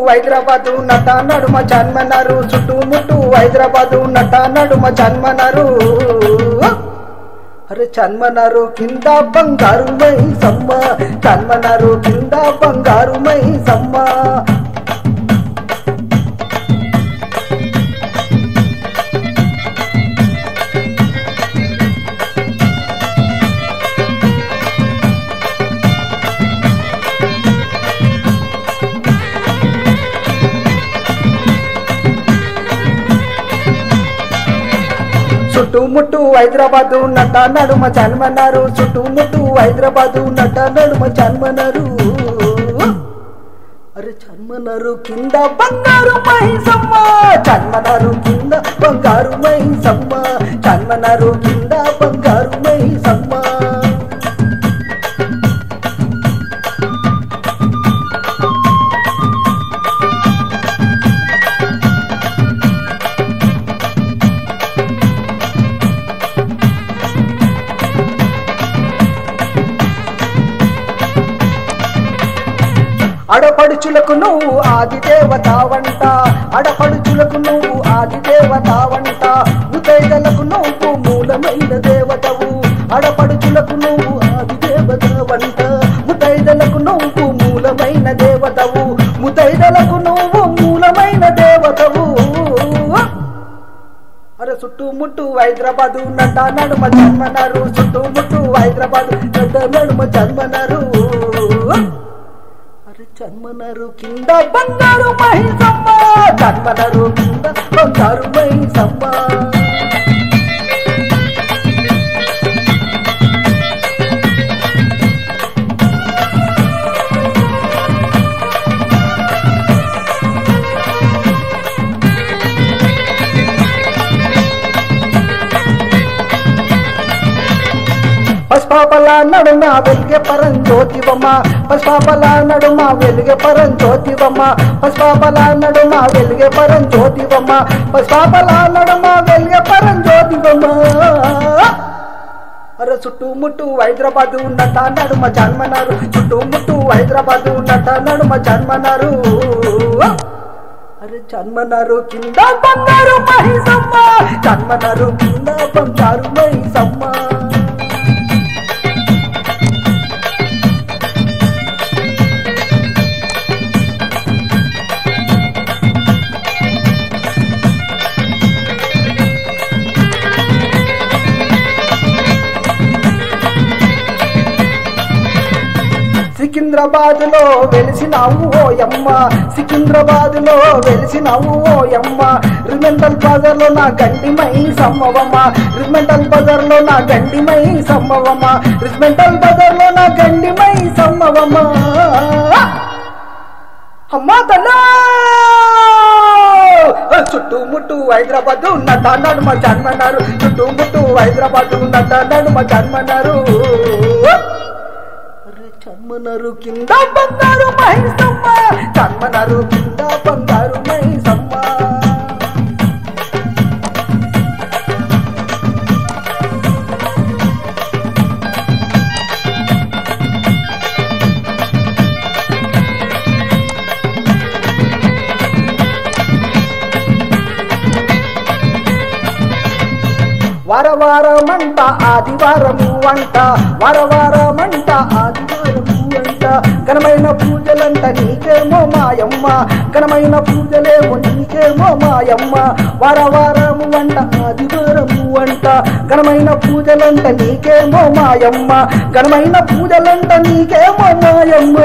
హైదరాబాదు నట నడుమ జన్మనరు చుట్టుముట్టు హైదరాబాదు నట నడుమ జన్మనరు అరే చన్మనరు కింద బంగారు మై సమ్మ చన్మనరు కింద బంగారు మై సమ్మ చుట్టుముట్టు హైదరాబాదు నట నడుమ జన్మన్నారు చుట్టుముట్టు హైదరాబాదు నట నడుమ జన్మనరు అరే జన్మనరు కింద బంగారు మైసమ్మ జన్మనరు కింద బంగారు మైసమ్మ జన్మనరు కింద బంగారు మైసమ్మ అడపడుచులకు నువ్వు ఆది దేవత వంట అడపడుచులకు నువ్వు ఆది దేవత వంట ముతైదలకు నువ్వు మూలమైన దేవతవు అడపడుచులకు నువ్వు ఆది దేవత వంట ముతైదలకు నువ్వు మూలమైన దేవతవు ముతైదలకు నువ్వు మూలమైన దేవతవు అరే చుట్టుముట్టు హైదరాబాదు నట నడుమ జన్మనరు చుట్టుముట్టు హైదరాబాదు నట నడుమ జన్మనరు అరే జన్మనరు కింద బంగారు మహిసమ్మ జన్మనరు కింద బంగారు మహిసమ్మ పసుపాపల నడుమ వెలిగే పరం జ్యోతివమ్మ పసుపాపల నడుమ వెలిగే పరం జ్యోతివమ్మ పసుపాపల నడుమ వెలిగే పరం జ్యోతివమ్మ పసుపాపల నడుమ వెలిగే పరం జ్యోతివమ్మ అరే చుట్టుముట్టు హైదరాబాదు నట నడుమ జన్మనారు చుట్టుముట్టు హైదరాబాదు నట నడుమ జన్మనారు అరే జన్మనారు కింద బంగారు మహిసమ్మ జన్మనారు కింద బంగారు మహిసమ్మ సికింద్రాబాద్ లో వెలిసినావు ఓయమ్మ సికింద్రాబాద్ లో వెలిసినావు ఓయమ్మ రిమెంటల్ బజార్ లో నా గండిమై సమ్మవమ్మ రిమెంటల్ బజార్ లో నా గండిమై సమ్మవమ్మ రిమెంటల్ బజార్ లో నా గండిమై సమ్మవమ్మ అమ్మా తల్లా చుట్టుముట్టు హైదరాబాద్ నట నడుమ జన్మన్నారు చుట్టుముట్టు హైదరాబాద్ నట నడుమ జన్మన్నారు అరే జన్మనరు కింద బంగారు మహిసమ్మ జన్మనరు కింద బంగారు మహిసమ్మ వారవారమంట ఆదివారము అంట వారవారమంట ఆదివారము అంట ఘనమైన పూజలంట నీకేమో మాయమ్మ ఘనమైన పూజలేమో నీకేమో మాయమ్మ వారవారము అంట ఆదివారము అంట ఘనమైన పూజలంట నీకేమో మాయమ్మ ఘనమైన పూజలంట నీకేమో మాయమ్మ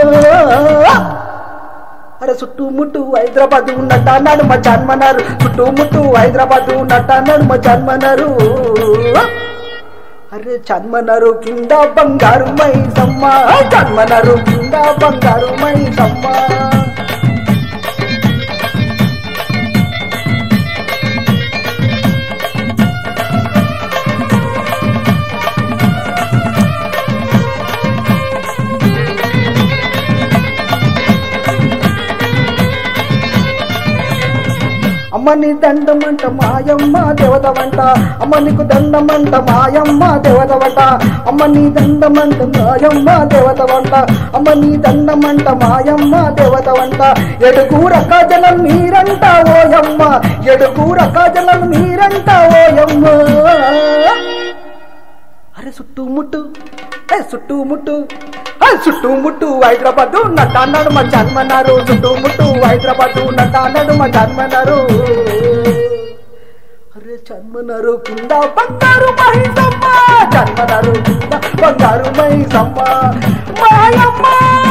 అరే చుట్టుముట్టు హైదరాబాద్ ఉన్నట్ట నడుమ జన్మనరు చుట్టుముట్టు హైదరాబాద్ ఉన్నట్ట నడుమ జన్మనరు అరే జన్మనరు కింద బంగారు మై సమ్మ జన్మనరు కింద బంగారు మై సమ్మ అమ్మ నీ దండమంట మాయమ్మ దేవత వంట అమ్మ నీకు దండమంట మాయమ్మ దేవత వంట అమ్మ నీ దండమంట మాయమ్మ దేవత వంట అమ్మ నీ దండమంట మాయమ్మ దేవత వంట ఎడుగూర కాజలం మీరంట ఓయమ్మ ఎడుగూర కాజలం మీరంట ఓయమ్మ అరే చుట్టుముట్టు ఏ చుట్టుముట్టు ఏ చుట్టుముట్టు హైదరాబాద్ నట్ట అన్నాడు మా జన్మన్నారు చుట్టుముట్టు హైదరాబాద్ నట్ట అన్నాడు మా జన్మన్నారు అరే జన్మన్నారు కింద బంగారు మహిళమ్మ జన్మన్నారు కింద బంగారు మహిళమ్మ మాయమ్మ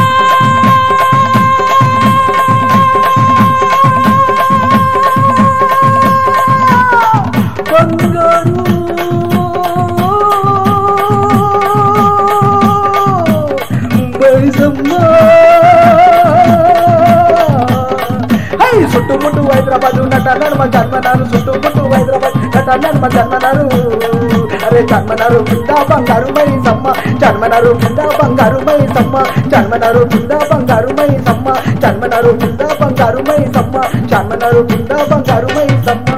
బంగారు మైసమ్మ హై చుట్టుముట్టు హైదరాబాద్ నటన్నారు మా జన్మనారు చుట్టుముట్టు హైదరాబాద్ నటన్నారు మా జన్మనారు అరే జన్మనారు కింద బంగారు మైసమ్మ జన్మనారు కింద బంగారు మైసమ్మ జన్మనారు కింద బంగారు మైసమ్మ జన్మనారు కింద బంగారు మైసమ్మ జన్మనారు కింద బంగారు మైసమ్మ